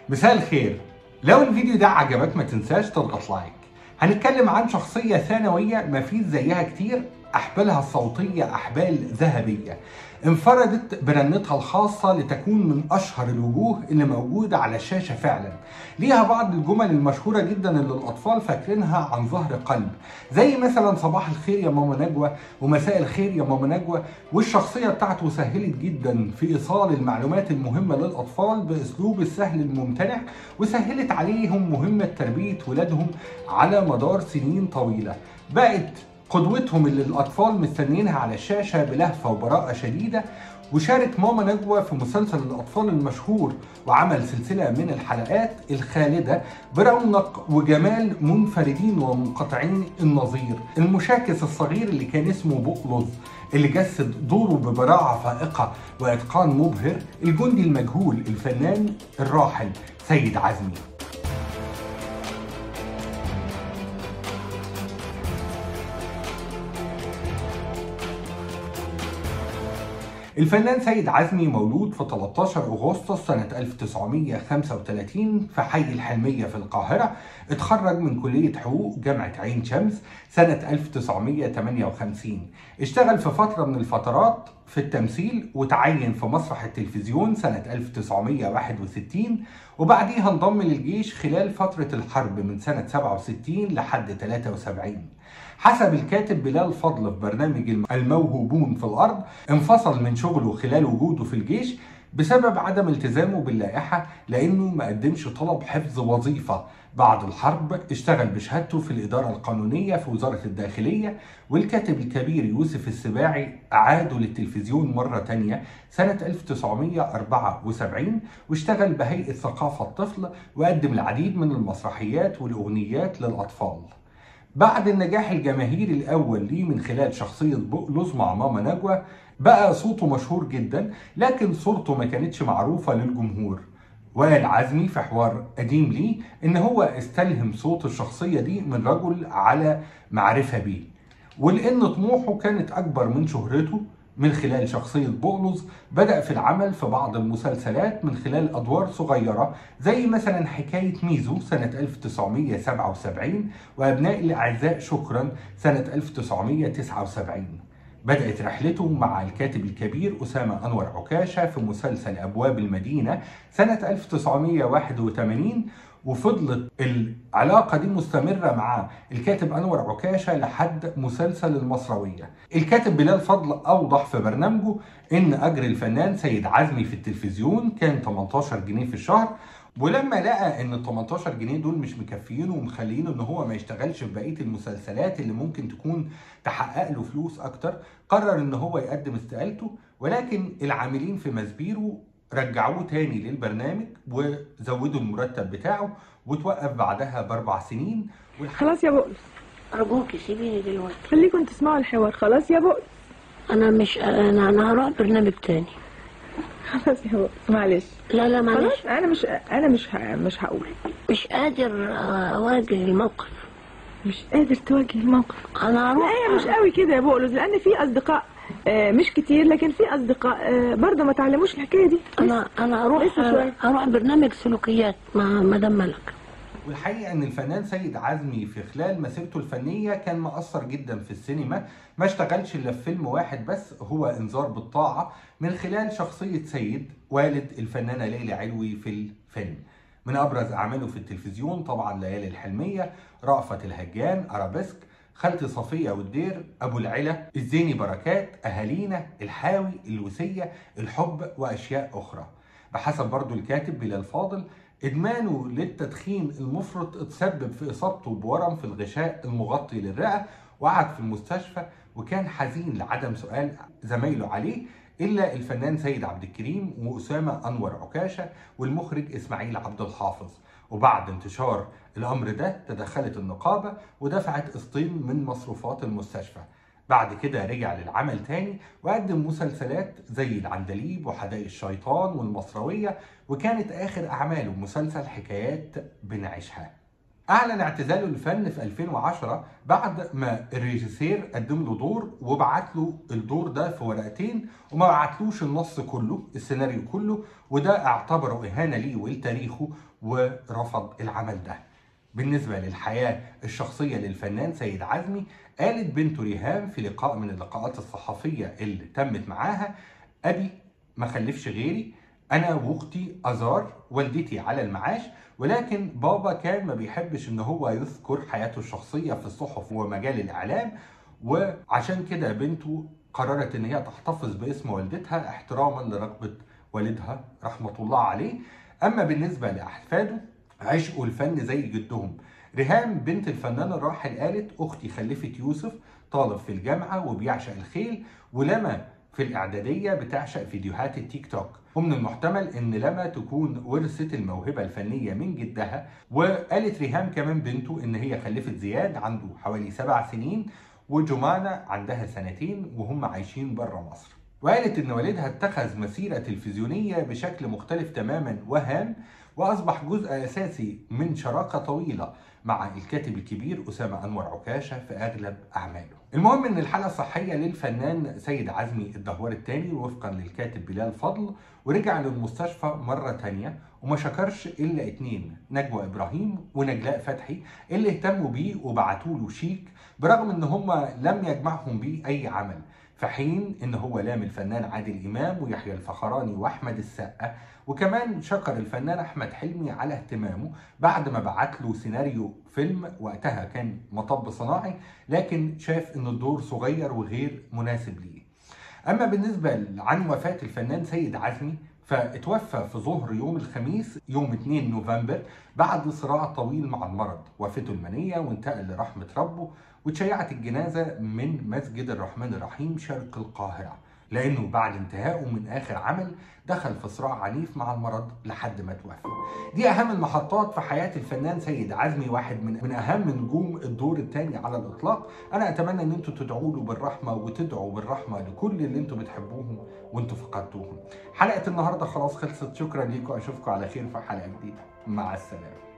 مساء الخير لو الفيديو ده عجبك ما تنساش تضغط لايك هنتكلم عن شخصية ثانوية ما فيش زيها كتير أحبالها الصوتية أحبال ذهبية انفردت برنتها الخاصة لتكون من أشهر الوجوه اللي موجودة على الشاشة فعلا ليها بعض الجمل المشهورة جدا اللي الأطفال فاكرينها عن ظهر قلب زي مثلا صباح الخير يا ماما نجوى ومساء الخير يا ماما نجوى والشخصية بتاعته سهلت جدا في إيصال المعلومات المهمة للأطفال بأسلوب السهل الممتنع وسهلت عليهم مهمة تربية ولادهم على مدار سنين طويلة بقت قدوتهم اللي الأطفال مستنيينها على الشاشة بلهفة وبراءة شديدة وشارك ماما نجوى في مسلسل الأطفال المشهور وعمل سلسلة من الحلقات الخالدة برونق وجمال منفردين ومنقطعين النظير المشاكس الصغير اللي كان اسمه بقلظ اللي جسد دوره ببراعة فائقة وإتقان مبهر الجندي المجهول الفنان الراحل سيد عزمي الفنان سيد عزمي مولود في 13 أغسطس سنة 1935 في حي الحلمية في القاهرة اتخرج من كلية حقوق جامعة عين شمس سنة 1958 اشتغل في فترة من الفترات في التمثيل وتعين في مسرح التلفزيون سنة 1961 وبعديها انضم للجيش خلال فترة الحرب من سنة 67 لحد 73 حسب الكاتب بلال فضل في برنامج الموهوبون في الأرض انفصل من شغله خلال وجوده في الجيش بسبب عدم التزامه باللائحة لأنه ما قدمش طلب حفظ وظيفة بعد الحرب اشتغل بشهادته في الإدارة القانونية في وزارة الداخلية والكاتب الكبير يوسف السباعي أعاده للتلفزيون مرة تانية سنة 1974 واشتغل بهيئة ثقافة الطفل وقدم العديد من المسرحيات والأغنيات للأطفال بعد النجاح الجماهيري الأول ليه من خلال شخصية بقلص مع ماما نجوى بقى صوته مشهور جدا لكن صورته ما كانتش معروفة للجمهور وقال عزمي في حوار قديم ليه ان هو استلهم صوت الشخصية دي من رجل على معرفة بيه ولان طموحه كانت اكبر من شهرته من خلال شخصية بقلص بدأ في العمل في بعض المسلسلات من خلال أدوار صغيرة زي مثلا حكاية ميزو سنة 1977 وأبناء الأعزاء شكرا سنة 1979 بدأت رحلته مع الكاتب الكبير أسامة أنور عكاشة في مسلسل أبواب المدينة سنة 1981 وفضلت العلاقة دي مستمرة مع الكاتب أنور عكاشة لحد مسلسل المصروية الكاتب بلال فضل أوضح في برنامجه إن أجر الفنان سيد عزمي في التلفزيون كان 18 جنيه في الشهر ولما لقى ان ال 18 جنيه دول مش مكفيينه ومخلينه ان هو ما يشتغلش في بقيه المسلسلات اللي ممكن تكون تحقق له فلوس اكتر قرر ان هو يقدم استقالته ولكن العاملين في مسبيرو رجعوه تاني للبرنامج وزودوا المرتب بتاعه وتوقف بعدها باربع سنين خلاص يا بقل أرجوكي سيبيني دلوقتي خليكم تسمعوا الحوار خلاص يا بقل أنا مش أنا أنا هروح برنامج تاني خلاص يا بقل معلش لا لا معلش خلاص انا مش انا مش ه... مش هقول مش قادر أواجه الموقف مش قادر تواجه الموقف أنا هروح لا هي مش قوي كده يا بقلز لان في اصدقاء آه، مش كتير لكن في اصدقاء آه، برضه ما تعلموش الحكايه دي أنا أنا هروح لسه شوية. هروح برنامج سلوكيات مع مدام ملك والحقيقه ان الفنان سيد عزمي في خلال مسيرته الفنيه كان مؤثر جدا في السينما ما اشتغلش الا في فيلم واحد بس هو انذار بالطاعه من خلال شخصيه سيد والد الفنانه ليلى علوي في الفيلم من ابرز اعماله في التلفزيون طبعا ليالي الحلميه رأفت الهجان ارابيسك خالتي صفيه والدير ابو العلا الزيني بركات اهالينا الحاوي الوسيه الحب واشياء اخرى بحسب برضو الكاتب بلال فاضل ادمانه للتدخين المفرط اتسبب في اصابته بورم في الغشاء المغطي للرئه وقعد في المستشفى وكان حزين لعدم سؤال زمايله عليه الا الفنان سيد عبد الكريم واسامه انور عكاشه والمخرج اسماعيل عبد الحافظ وبعد انتشار الامر ده تدخلت النقابه ودفعت قسطين من مصروفات المستشفى بعد كده رجع للعمل تاني وقدم مسلسلات زي العندليب وحدائق الشيطان والمصروية وكانت آخر أعماله مسلسل حكايات بنعيشها اعلن اعتزاله للفن في 2010 بعد ما الريجيسير قدم له دور وبعت له الدور ده في ورقتين وما بعتلوش النص كله السيناريو كله وده اعتبره اهانه ليه ولتاريخه ورفض العمل ده بالنسبة للحياة الشخصية للفنان سيد عزمي قالت بنته ريهام في لقاء من اللقاءات الصحفية اللي تمت معاها أبي ما خلفش غيري أنا وأختي أزار والدتي على المعاش ولكن بابا كان ما بيحبش إن هو يذكر حياته الشخصية في الصحف ومجال الإعلام وعشان كده بنته قررت إن هي تحتفظ باسم والدتها احتراما لرغبة والدها رحمة الله عليه أما بالنسبة لأحفاده عشقوا الفن زي جدهم ريهام بنت الفنان الراحل قالت اختي خلفت يوسف طالب في الجامعه وبيعشق الخيل ولما في الاعداديه بتعشق فيديوهات التيك توك ومن المحتمل ان لما تكون ورثت الموهبه الفنيه من جدها وقالت ريهام كمان بنته ان هي خلفت زياد عنده حوالي سبع سنين وجمانة عندها سنتين وهم عايشين بره مصر وقالت ان والدها اتخذ مسيره تلفزيونيه بشكل مختلف تماما وهام واصبح جزء اساسي من شراكه طويله مع الكاتب الكبير اسامه انور عكاشه في اغلب اعماله. المهم ان الحاله الصحيه للفنان سيد عزمي الدهور الثاني وفقا للكاتب بلال فضل ورجع للمستشفى مره تانية وما شكرش الا اتنين نجوى ابراهيم ونجلاء فتحي اللي اهتموا بيه وبعتوا له شيك برغم ان هم لم يجمعهم بيه اي عمل. في حين ان هو لام الفنان عادل امام ويحيى الفخراني واحمد السقا وكمان شكر الفنان احمد حلمي على اهتمامه بعد ما بعت له سيناريو فيلم وقتها كان مطب صناعي لكن شاف ان الدور صغير وغير مناسب ليه اما بالنسبه عن وفاه الفنان سيد عزمي فاتوفى في ظهر يوم الخميس يوم 2 نوفمبر بعد صراع طويل مع المرض وفاته المنية وانتقل لرحمة ربه واتشيعت الجنازة من مسجد الرحمن الرحيم شرق القاهرة لأنه بعد انتهائه من آخر عمل دخل في صراع عنيف مع المرض لحد ما توفى دي أهم المحطات في حياة الفنان سيد عزمي واحد من, من أهم نجوم الدور الثاني على الإطلاق أنا أتمنى أن أنتوا تدعوا له بالرحمة وتدعوا بالرحمة لكل اللي أنتوا بتحبوهم وأنتوا فقدتوهم حلقة النهاردة خلاص خلصت شكرا ليكم أشوفكم على خير في حلقة جديدة مع السلامة